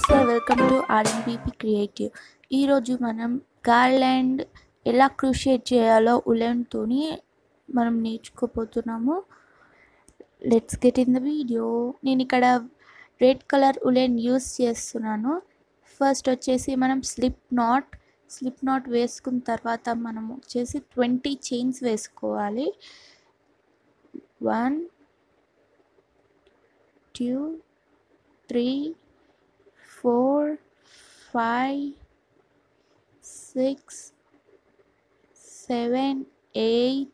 నమస్తే welcome to ఆర్ఎన్బిపి creative ఈరోజు మనం గార్లాండ్ ఎలా క్రూషియేట్ చేయాలో ఉలెన్తోని మనం నేర్చుకోపోతున్నాము let's get in the video నేను ఇక్కడ రెడ్ కలర్ ఉలెన్ యూస్ చేస్తున్నాను ఫస్ట్ వచ్చేసి మనం స్లిప్ నాట్ స్లిప్ నాట్ వేసుకున్న తర్వాత మనం వచ్చేసి ట్వంటీ చైన్స్ వేసుకోవాలి one two three four, five, six, seven, eight,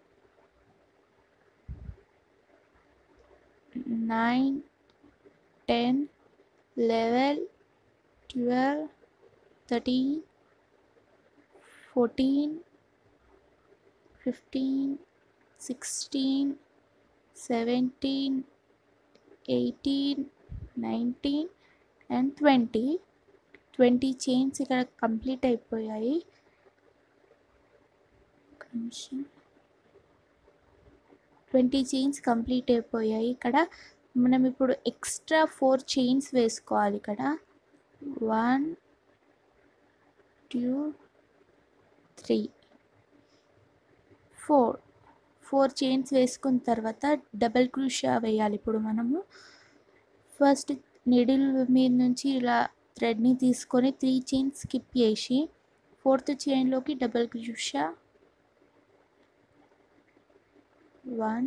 nine, ten, eleven, twelve, thirteen, fourteen, fifteen, sixteen, seventeen, eighteen, nineteen. And twenty twenty chains ఇక్కడ complete అయిపోయాయి twenty chains complete అయిపోయాయి ఇక్కడ మనం ఇప్పుడు ఎక్స్ట్రా ఫోర్ చైన్స్ వేసుకోవాలి ఇక్కడ one two three four four chains వేసుకున్న తర్వాత డబల్ క్రూషియా వేయాలి ఇప్పుడు మనము ఫస్ట్ నిడిల్ మీద నుంచి ఇలా థ్రెడ్ని తీసుకొని త్రీ చైన్ స్కిప్ చేసి ఫోర్త్ చైన్లోకి డబల్ క్రూషా వన్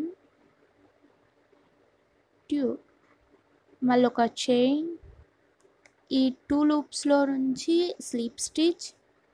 టూ మళ్ళీ ఒక చైన్ ఈ టూ లూప్స్లో నుంచి స్లీప్ స్టిచ్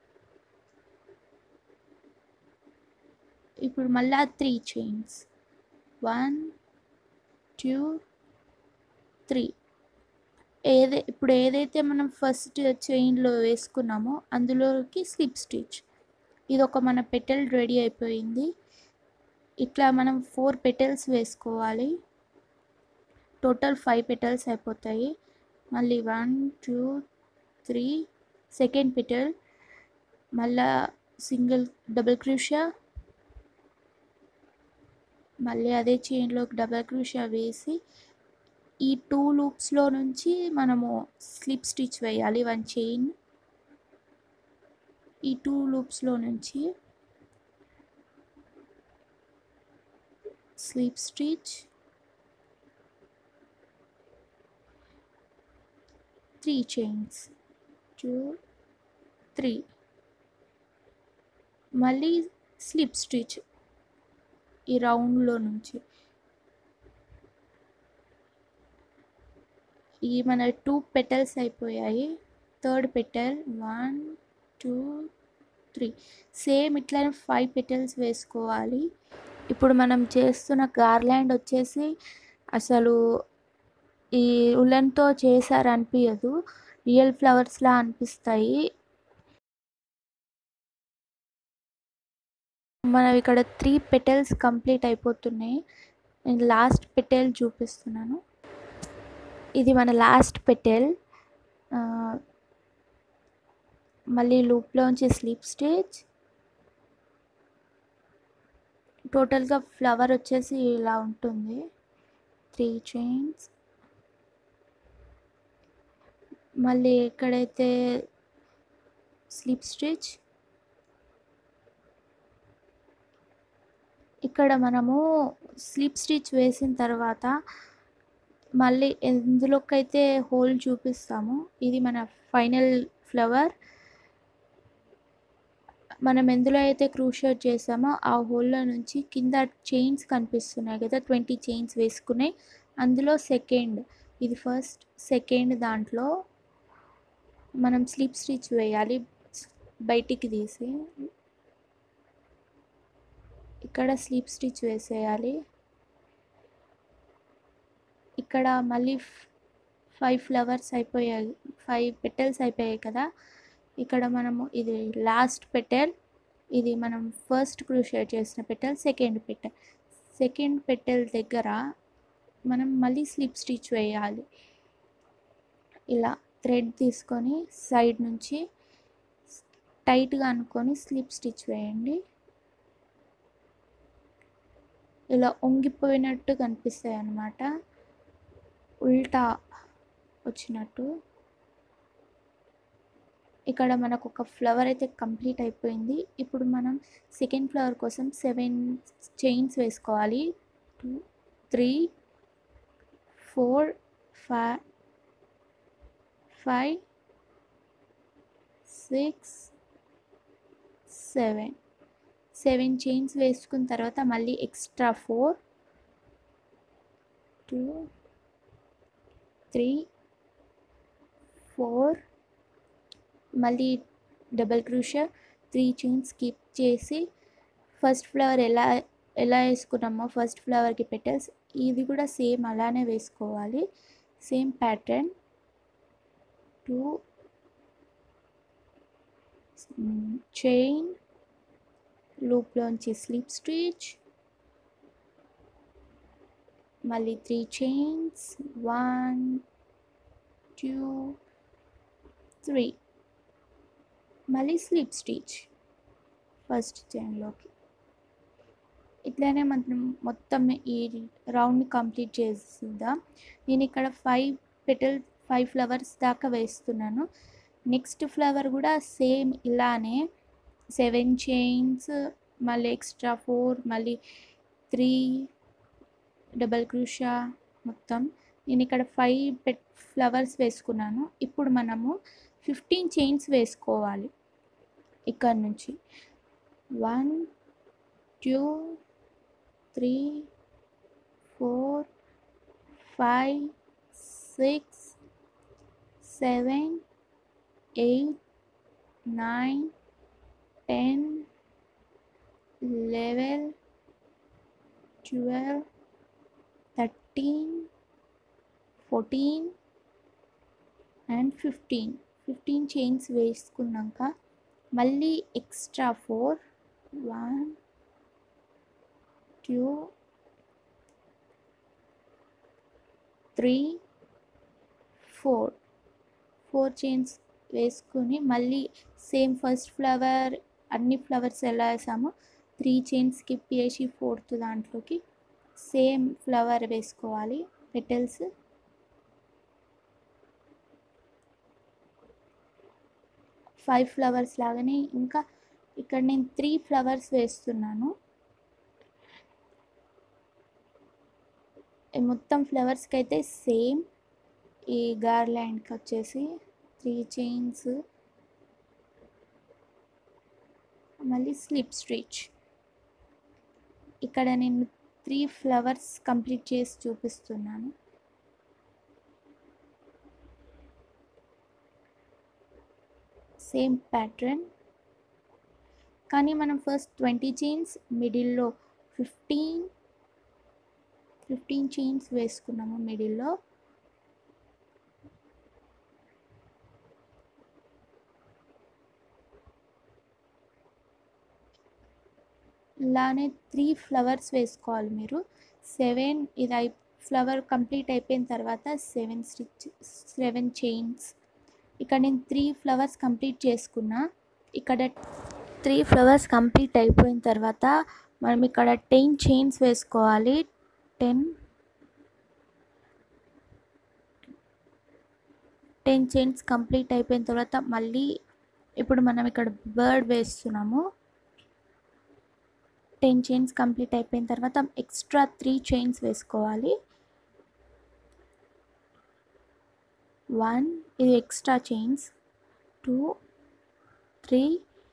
ఇప్పుడు మళ్ళా three chains one two three ఏదే ఇప్పుడు ఏదైతే మనం ఫస్ట్ చైన్లో వేసుకున్నామో అందులోకి స్లిప్ స్టిచ్ ఇది ఒక మన పెటల్ రెడీ అయిపోయింది ఇట్లా మనం ఫోర్ పెటల్స్ వేసుకోవాలి టోటల్ ఫైవ్ పెటల్స్ అయిపోతాయి మళ్ళీ one two three second petal మళ్ళా సింగిల్ డబుల్ క్రూషియా మళ్ళీ అదే చైన్లోకి డబుల్ క్రూషియా వేసి ఈ టూ లూప్స్లో నుంచి మనము స్లిప్ స్టిచ్ వేయాలి వన్ చైన్ ఈ టూ లూప్స్లో నుంచి slip stitch three chains two three మళ్ళీ స్లిప్ స్టిచ్ ఈ రౌండ్లో నుంచి ఈ మన టూ పెటల్స్ అయిపోయాయి third petal one two three same ఇట్లానే ఫైవ్ పెటల్స్ వేసుకోవాలి ఇప్పుడు మనం చేస్తున్న గార్లాండ్ వచ్చేసి అసలు ఈ ఉలెన్తో చేశారనిపించదు రియల్ ఫ్లవర్స్లా అనిపిస్తాయి మనం ఇక్కడ త్రీ పెటల్స్ కంప్లీట్ అయిపోతున్నాయి నేను లాస్ట్ పెటల్ చూపిస్తున్నాను ఇది మన లాస్ట్ పెటెల్ మళ్ళీ లూప్లోంచి స్లీప్ స్టేజ్ టోటల్గా ఫ్లవర్ వచ్చేసి ఇలా ఉంటుంది త్రీ చైన్స్ మళ్ళీ ఎక్కడైతే స్లీప్ స్టిచ్ ఇక్కడ మనము స్లీప్ స్టిచ్ వేసిన తర్వాత మళ్ళీ ఎందులోకైతే హోల్ చూపిస్తామో ఇది మన ఫైనల్ ఫ్లవర్ మనం ఎందులో అయితే క్రూషియేట్ చేసామో ఆ హోల్లో నుంచి కింద చైన్స్ కనిపిస్తున్నాయి కదా ట్వంటీ చైన్స్ వేసుకున్నాయి అందులో సెకండ్ ఇది ఫస్ట్ సెకండ్ దాంట్లో మనం స్లీప్ స్టిచ్ వేయాలి బయటికి తీసి ఇక్కడ స్లీప్ స్టిచ్ వేసేయాలి ఇక్కడ మళ్ళీ ఫైవ్ ఫ్లవర్స్ అయిపోయాయి ఫైవ్ పెటల్స్ అయిపోయాయి కదా ఇక్కడ మనము ఇది లాస్ట్ పెటల్ ఇది మనం ఫస్ట్ క్రూషియేట్ చేసిన petal second petal second petal దగ్గర మనం మళ్ళీ స్లిప్ స్టిచ్ వేయాలి ఇలా థ్రెడ్ తీసుకొని సైడ్ నుంచి టైట్గా అనుకొని స్లిప్ స్టిచ్ వేయండి ఇలా వంగిపోయినట్టు కనిపిస్తాయి అన్నమాట ఉల్టా వచ్చినట్టు ఇక్కడ మనకు ఒక ఫ్లవర్ అయితే కంప్లీట్ అయిపోయింది ఇప్పుడు మనం సెకండ్ ఫ్లవర్ కోసం సెవెన్ చైన్స్ వేసుకోవాలి two three four five five six seven seven chains వేసుకున్న తర్వాత మళ్ళీ extra four two three four మళ్ళీ double crochet three chains skip చేసి ఫస్ట్ ఫ్లవర్ ఎలా ఎలా వేసుకున్నామో ఫస్ట్ ఫ్లవర్కి పెటల్స్ ఇది కూడా సేమ్ అలానే వేసుకోవాలి సేమ్ ప్యాటర్న్ టూ చైన్ లూప్లోంచి స్లిప్ స్టిచ్ మళ్ళీ three chains one two three మళ్ళీ స్లిప్ స్టిచ్ ఫస్ట్ చైన్లోకి ఇట్లానే మనం మొత్తం ఈ రౌండ్ కంప్లీట్ చేస్తుందాం నేను ఇక్కడ ఫైవ్ పెటల్ ఫైవ్ ఫ్లవర్స్ దాకా వేస్తున్నాను నెక్స్ట్ ఫ్లవర్ కూడా సేమ్ ఇలానే సెవెన్ చైన్స్ మళ్ళీ ఎక్స్ట్రా ఫోర్ మళ్ళీ త్రీ డబల్ క్రూషా మొత్తం నేను ఇక్కడ ఫైవ్ పెట్ ఫ్లవర్స్ వేసుకున్నాను ఇప్పుడు మనము ఫిఫ్టీన్ చైన్స్ వేసుకోవాలి ఇక్కడ నుంచి one two three four five six seven eight nine ten eleven twelve thirteen fourteen and fifteen fifteen chains వేసుకున్నాక మళ్ళీ extra four one two three four four chains వేసుకుని మళ్ళీ సేమ్ ఫస్ట్ ఫ్లవర్ అన్ని flowers ఎలా వేసామో త్రీ చైన్స్ స్కిప్ చేసి fourth దాంట్లోకి same flower వేసుకోవాలి పెటల్స్ ఫైవ్ ఫ్లవర్స్ లాగానే ఇంకా ఇక్కడ నేను త్రీ ఫ్లవర్స్ వేస్తున్నాను ఈ మొత్తం ఫ్లవర్స్కి అయితే సేమ్ ఈ గార్లాండ్కి వచ్చేసి త్రీ చైన్స్ మళ్ళీ స్లిప్ స్టిచ్ ఇక్కడ నేను త్రీ ఫ్లవర్స్ కంప్లీట్ చేసి చూపిస్తున్నాను సేమ్ ప్యాటర్న్ కానీ మనం ఫస్ట్ ట్వంటీ చైన్స్ మిడిల్లో ఫిఫ్టీన్ ఫిఫ్టీన్ చైన్స్ వేసుకున్నాము మిడిల్లో ఇలానే త్రీ ఫ్లవర్స్ వేసుకోవాలి మీరు సెవెన్ ఇది అయి ఫ్లవర్ కంప్లీట్ అయిపోయిన తర్వాత సెవెన్ స్టిచ్ సెవెన్ చైన్స్ ఇక్కడ నేను త్రీ ఫ్లవర్స్ కంప్లీట్ చేసుకున్నా ఇక్కడ త్రీ ఫ్లవర్స్ కంప్లీట్ అయిపోయిన తర్వాత మనం ఇక్కడ టెన్ చైన్స్ వేసుకోవాలి టెన్ టెన్ చైన్స్ కంప్లీట్ అయిపోయిన తర్వాత మళ్ళీ ఇప్పుడు మనం ఇక్కడ బర్డ్ వేస్తున్నాము టెన్ చైన్స్ కంప్లీట్ అయిపోయిన తర్వాత ఎక్స్ట్రా త్రీ చైన్స్ వేసుకోవాలి వన్ ఇది ఎక్స్ట్రా చైన్స్ టూ త్రీ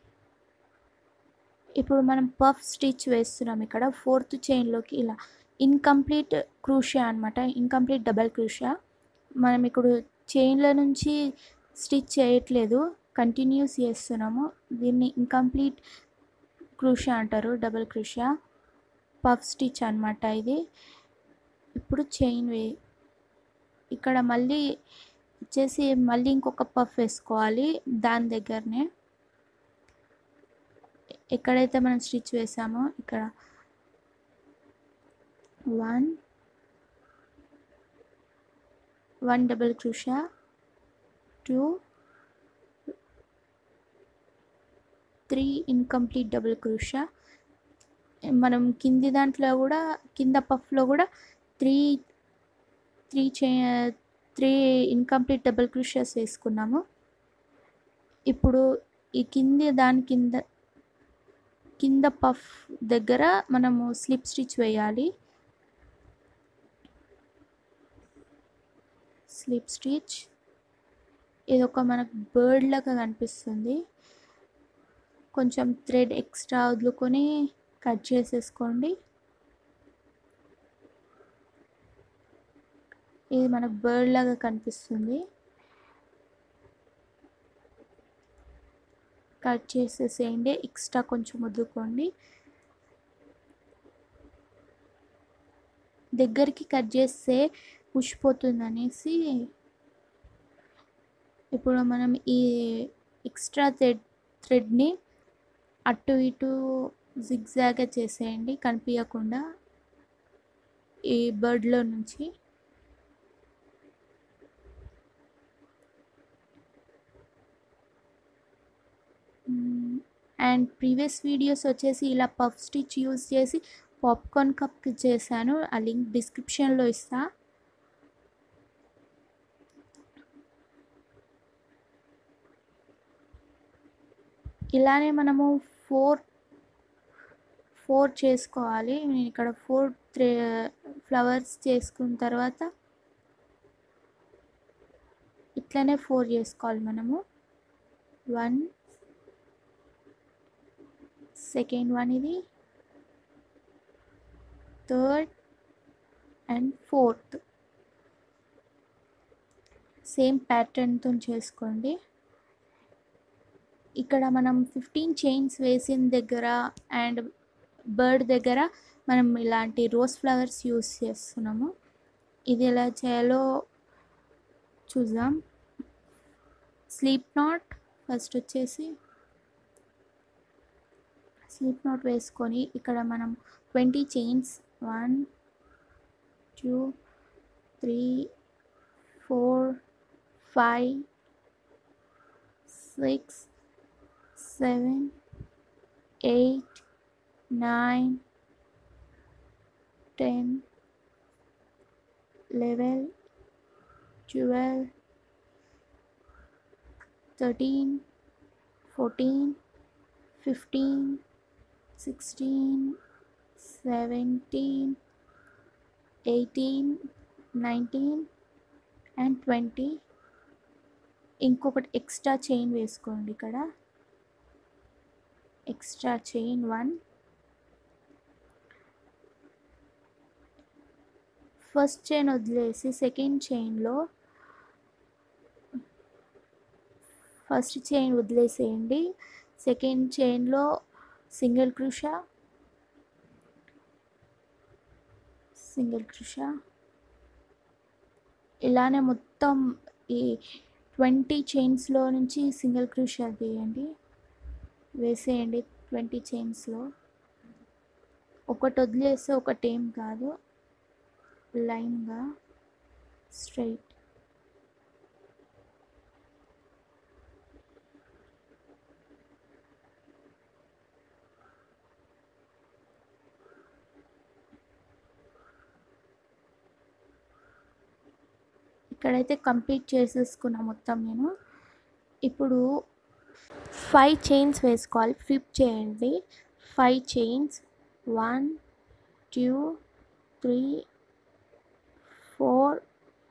ఇప్పుడు మనం పఫ్ స్టిచ్ వేస్తున్నాం ఇక్కడ ఫోర్త్ చైన్లోకి ఇలా ఇన్కంప్లీట్ క్రూషియా అనమాట ఇన్కంప్లీట్ డబల్ క్రూషియా మనం ఇప్పుడు చైన్ల నుంచి స్టిచ్ చేయట్లేదు కంటిన్యూస్ చేస్తున్నాము దీన్ని ఇన్కంప్లీట్ క్రూషియా అంటారు డబల్ క్రూషియా పఫ్ స్టిచ్ అనమాట ఇది ఇప్పుడు చైన్ వే ఇక్కడ మళ్ళీ వచ్చేసి మళ్ళీ ఇంకొక పఫ్ వేసుకోవాలి దాని దగ్గరనే ఎక్కడైతే మనం స్టిచ్ వేసామో ఇక్కడ one one double crochet two three incomplete double crochet మనం కింది దాంట్లో కూడా కింద పఫ్లో కూడా త్రీ త్రీ చే త్రీ ఇన్కంప్లీట్ డబుల్ క్రూషియాస్ వేసుకున్నాము ఇప్పుడు ఈ కింది దాని కింద కింద పఫ్ దగ్గర మనము స్లిప్ స్టిచ్ వేయాలి స్లిప్ స్టిచ్ ఇది ఒక మనకు బర్డ్ లాగా కనిపిస్తుంది కొంచెం థ్రెడ్ ఎక్స్ట్రా వదులుకొని కట్ చేసేసుకోండి ఇది మనకు బర్డ్ లాగా కనిపిస్తుంది కట్ చేసేసేయండి ఎక్స్ట్రా కొంచెం వదులుకోండి దగ్గరికి కట్ చేస్తే పుష్పోతుంది అనేసి ఇప్పుడు మనం ఈ ఎక్స్ట్రా థ్రెడ్ థ్రెడ్ని అటు ఇటు జిగ్జాగ్గా చేసేయండి కనిపించకుండా ఈ బర్డ్లో నుంచి అండ్ ప్రీవియస్ వీడియోస్ వచ్చేసి ఇలా పఫ్ స్టిచ్ యూస్ చేసి పాప్కార్న్ కప్కి చేశాను ఆ లింక్ డిస్క్రిప్షన్లో ఇస్తా ఇలానే మనము ఫోర్ ఫోర్ చేసుకోవాలి నేను ఇక్కడ ఫోర్ త్రీ ఫ్లవర్స్ చేసుకున్న తర్వాత ఇట్లనే ఫోర్ చేసుకోవాలి మనము వన్ సెకండ్ వన్ ఇది థర్డ్ అండ్ ఫోర్త్ సేమ్ ప్యాటర్న్తో చేసుకోండి ఇక్కడ మనం ఫిఫ్టీన్ చైన్స్ వేసిన దగ్గర అండ్ బర్డ్ దగ్గర మనం ఇలాంటి రోజ్ ఫ్లవర్స్ యూస్ చేస్తున్నాము ఇది ఎలా చేయాలో చూద్దాం స్లీప్ నాట్ ఫస్ట్ వచ్చేసి స్లీప్ నాట్ వేసుకొని ఇక్కడ మనం twenty chains one two three four five six seven eight nine, ten, eleven, twelve, thirteen, fourteen, fifteen, sixteen, seventeen, eighteen nineteen and twenty ఇంకొకటి ఎక్స్ట్రా చైన్ వేసుకోండి ఇక్కడ extra chain one first chain వదిలేసి second చైన్లో first chain వదిలేసేయండి second చైన్లో single crochet single crochet ఇలానే మొత్తం ఈ ట్వంటీ చైన్స్లో నుంచి సింగిల్ క్రూషా తీయండి వేసేయండి ట్వంటీ చైన్స్లో ఒకటి వదిలేస్తే ఒకటి ఏం కాదు లైన్గా స్ట్రైట్ ఇక్కడైతే కంప్లీట్ చేసేసుకున్నా మొత్తం నేను ఇప్పుడు ఫైవ్ చైన్స్ వేసుకోవాలి ఫ్లిప్ చేయండి five chains one two three four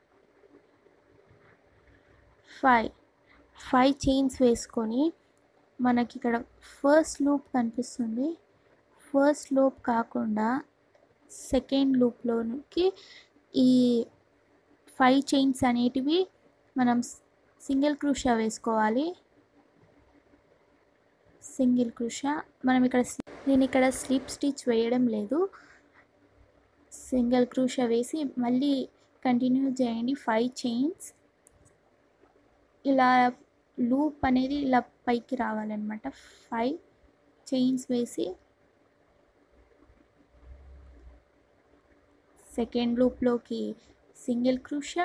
five five chains వేసుకొని మనకి ఇక్కడ ఫస్ట్ లూప్ కనిపిస్తుంది ఫస్ట్ లూప్ కాకుండా సెకండ్ లూప్లోనికి ఈ ఫైవ్ చైన్స్ అనేటివి మనం సింగిల్ క్రూషా వేసుకోవాలి సింగిల్ క్రూషా మనం ఇక్కడ నేను ఇక్కడ స్లిప్ స్టిచ్ వేయడం లేదు సింగిల్ క్రూషా వేసి మళ్ళీ కంటిన్యూ చేయండి ఫైవ్ చైన్స్ ఇలా లూప్ అనేది ఇలా పైకి రావాలన్నమాట ఫైవ్ చైన్స్ వేసి సెకండ్ లూప్లోకి సింగిల్ క్రూషా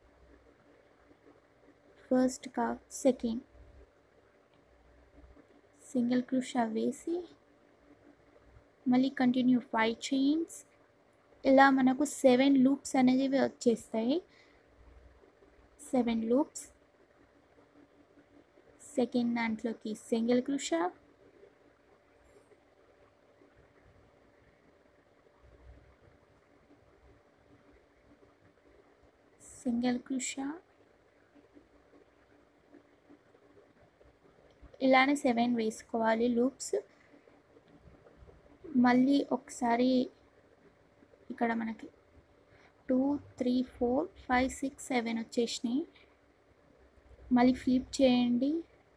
ఫస్ట్ కా సెకండ్ సింగిల్ క్రూషా వేసి మళ్ళీ కంటిన్యూ ఫైవ్ చైన్స్ ఇలా మనకు సెవెన్ లూప్స్ అనేవి వచ్చేస్తాయి సెవెన్ లూప్స్ సెకండ్ దాంట్లోకి సింగిల్ క్రూషా సింగిల్ క్రూషా ఇలానే సెవెన్ వేసుకోవాలి లూప్స్ మళ్ళీ ఒకసారి ఇక్కడ మనకి two three four five six seven వచ్చేసినాయి మళ్ళీ ఫ్లిప్ చేయండి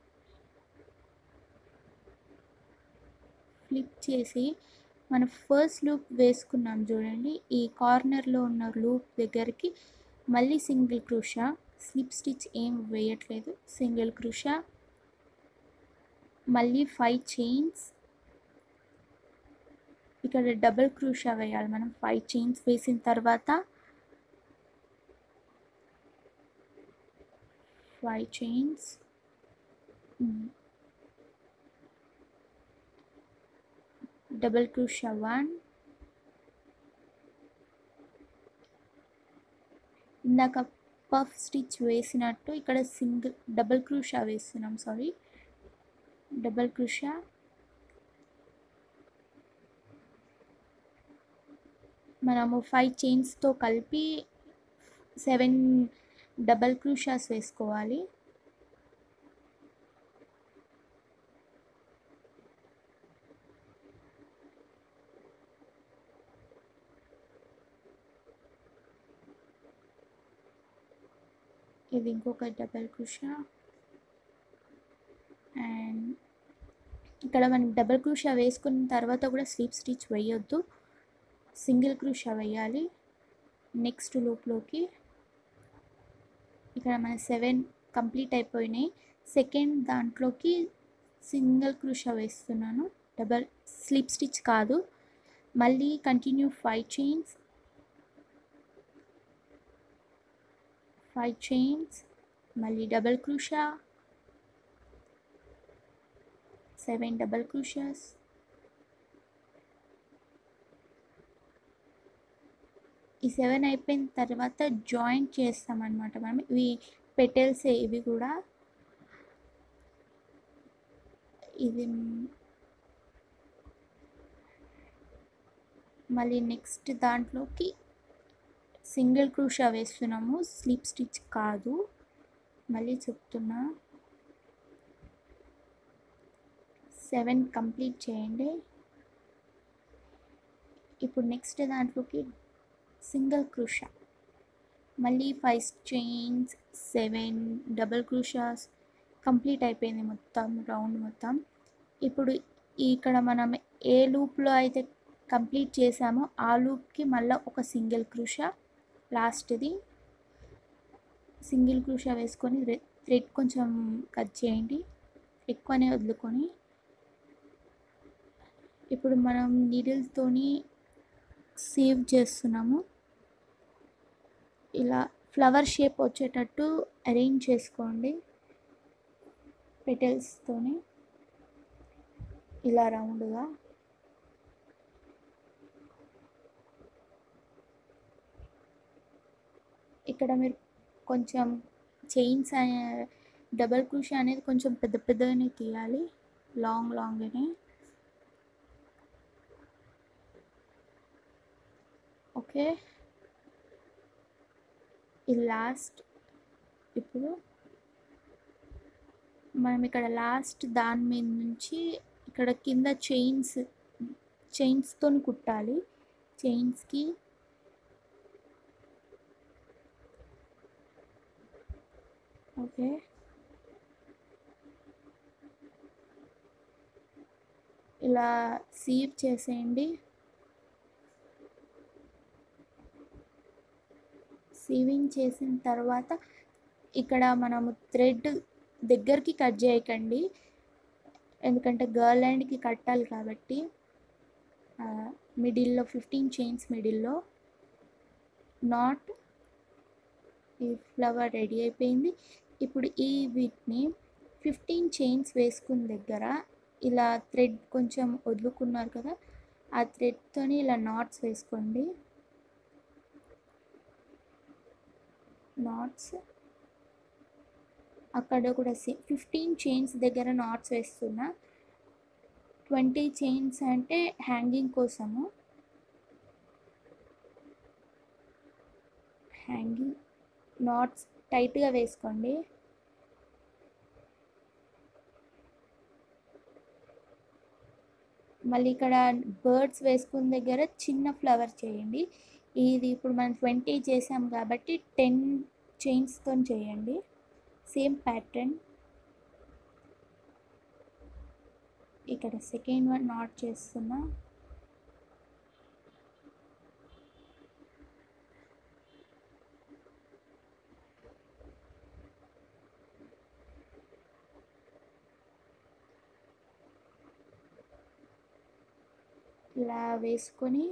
ఫ్లిప్ చేసి మనం ఫస్ట్ లూప్ వేసుకున్నాం చూడండి ఈ కార్నర్లో ఉన్న లూప్ దగ్గరికి మళ్ళీ సింగిల్ క్రూషా స్లిప్ స్టిచ్ ఏం వేయట్లేదు సింగిల్ క్రూషా మళ్ళీ ఫైవ్ చైన్స్ ఇక్కడ డబుల్ క్రూషా వేయాలి మనం ఫైవ్ చైన్స్ వేసిన తర్వాత five chains double crochet one ఇందాక పఫ్ స్టిచ్ వేసినట్టు ఇక్కడ సింగిల్ డబుల్ క్రూషా వేస్తున్నాం సారీ డబల్ క్రూషా మనము ఫైవ్ చైన్స్తో కలిపి సెవెన్ డబల్ క్రూషాస్ వేసుకోవాలి ఇది ఇంకొక డబల్ క్రూషా అండ్ ఇక్కడ మనం డబల్ క్రూషా వేసుకున్న తర్వాత కూడా స్లీప్ స్టిచ్ వేయొద్దు సింగిల్ క్రూషా వేయాలి నెక్స్ట్ లూప్లోకి ఇక్కడ మన సెవెన్ కంప్లీట్ అయిపోయినాయి సెకండ్ దాంట్లోకి సింగిల్ క్రూషా వేస్తున్నాను డబల్ స్లీప్ స్టిచ్ కాదు మళ్ళీ continue five chains five chains మళ్ళీ double crochet seven double crochets ఈ సెవెన్ అయిపోయిన తర్వాత జాయింట్ చేస్తామన్నమాట మనం ఇవి పెటల్స్ ఇవి కూడా ఇది మళ్ళీ నెక్స్ట్ దాంట్లోకి సింగిల్ క్రూషా వేస్తున్నాము స్లీప్ స్టిచ్ కాదు మళ్ళీ చెప్తున్నా సెవెన్ కంప్లీట్ చేయండి ఇప్పుడు నెక్స్ట్ దాంట్లోకి సింగిల్ క్రూషా మళ్ళీ five chains seven double crochets complete అయిపోయింది మొత్తం రౌండ్ మొత్తం ఇప్పుడు ఇక్కడ మనం ఏ లూప్లో అయితే కంప్లీట్ చేసామో ఆ లూప్కి మళ్ళీ ఒక సింగిల్ క్రూషా లాస్ట్ది సింగిల్ క్రూషా వేసుకొని థ్రెడ్ కొంచెం కట్ చేయండి ఎక్కువనే వదులుకొని ఇప్పుడు మనం నీడిల్తోని సేవ్ చేస్తున్నాము ఇలా ఫ్లవర్ షేప్ వచ్చేటట్టు అరేంజ్ చేసుకోండి పెటల్స్తోని ఇలా రౌండ్గా ఇక్కడ మీరు కొంచెం చైన్స్ డబల్ క్రూషా అనేది కొంచెం పెద్ద పెద్దగానే తీయాలి లాంగ్ లాంగ్గానే ఓకే ఈ లాస్ట్ ఇప్పుడు మనం ఇక్కడ లాస్ట్ దాని మీద నుంచి ఇక్కడ కింద చైన్స్ చైన్స్తో కుట్టాలి చైన్స్కి ఓకే ఇలా సీవ్ చేసేయండి సీవింగ్ చేసిన తర్వాత ఇక్కడ మనము థ్రెడ్ దగ్గరికి కట్ చేయకండి ఎందుకంటే గర్ల్ హ్యాండ్కి కట్టాలి కాబట్టి మిడిల్లో ఫిఫ్టీన్ చైన్స్ మిడిల్లో నాట్ ఈ ఫ్లవర్ రెడీ అయిపోయింది ఇప్పుడు ఈ వీటిని ఫిఫ్టీన్ చైన్స్ వేసుకున్న దగ్గర ఇలా థ్రెడ్ కొంచెం వదులుకున్నారు కదా ఆ థ్రెడ్తోని ఇలా నాట్స్ వేసుకోండి నాట్స్ అక్కడ కూడా సేమ్ ఫిఫ్టీన్ చైన్స్ దగ్గర నాట్స్ వేస్తున్నా ట్వంటీ చైన్స్ అంటే హ్యాంగింగ్ కోసము హ్యాంగింగ్ నాట్స్ టైట్గా వేసుకోండి మళ్ళీ ఇక్కడ బర్డ్స్ వేసుకున్న దగ్గర చిన్న ఫ్లవర్ చేయండి ఇది ఇప్పుడు మనం ట్వంటీ చేసాం కాబట్టి టెన్ చైన్స్తో చేయండి సేమ్ ప్యాటర్న్ ఇక్కడ సెకండ్ వన్ నాట్ చేస్తున్నా ఇలా వేసుకొని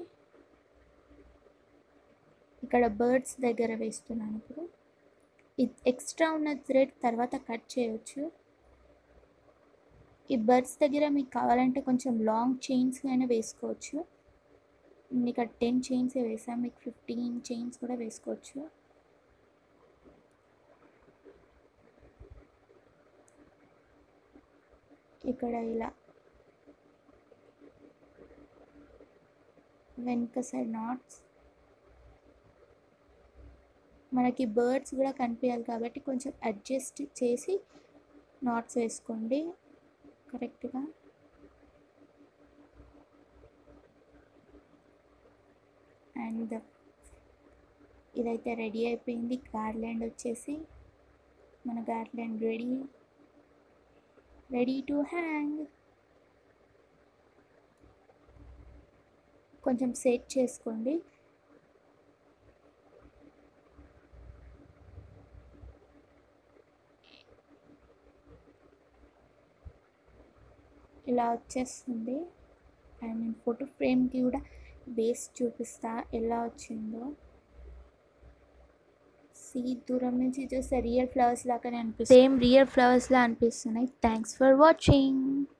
ఇక్కడ బర్డ్స్ దగ్గర వేస్తున్నాను ఇప్పుడు ఇది ఎక్స్ట్రా ఉన్న థ్రెడ్ తర్వాత కట్ చేయొచ్చు ఈ బర్డ్స్ దగ్గర మీకు కావాలంటే కొంచెం లాంగ్ చైన్స్ అయినా వేసుకోవచ్చు నేను ఇక్కడ టెన్ చైన్స్ వేసాను మీకు ఫిఫ్టీన్ చైన్స్ కూడా వేసుకోవచ్చు ఇక్కడ ఇలా వెనుక సైడ్ నాట్స్ మనకి బర్డ్స్ కూడా కనిపించాలి కాబట్టి కొంచెం అడ్జస్ట్ చేసి నాట్స్ వేసుకోండి కరెక్ట్గా అండ్ ఇదైతే రెడీ అయిపోయింది గార్లాండ్ వచ్చేసి మన garland ready ready to hang కొంచెం సెట్ చేసుకోండి ఇలా వచ్చేస్తుంది అండ్ నేను ఫోటో ఫ్రేమ్కి కూడా బేస్ చూపిస్తా ఎలా వచ్చిందో సీ దూరం నుంచి చూస్తే రియల్ ఫ్లవర్స్ లాగానే అనిపిస్తుంది సేమ్ రియల్ ఫ్లవర్స్ లా అనిపిస్తున్నాయి థ్యాంక్స్ ఫర్ వాచింగ్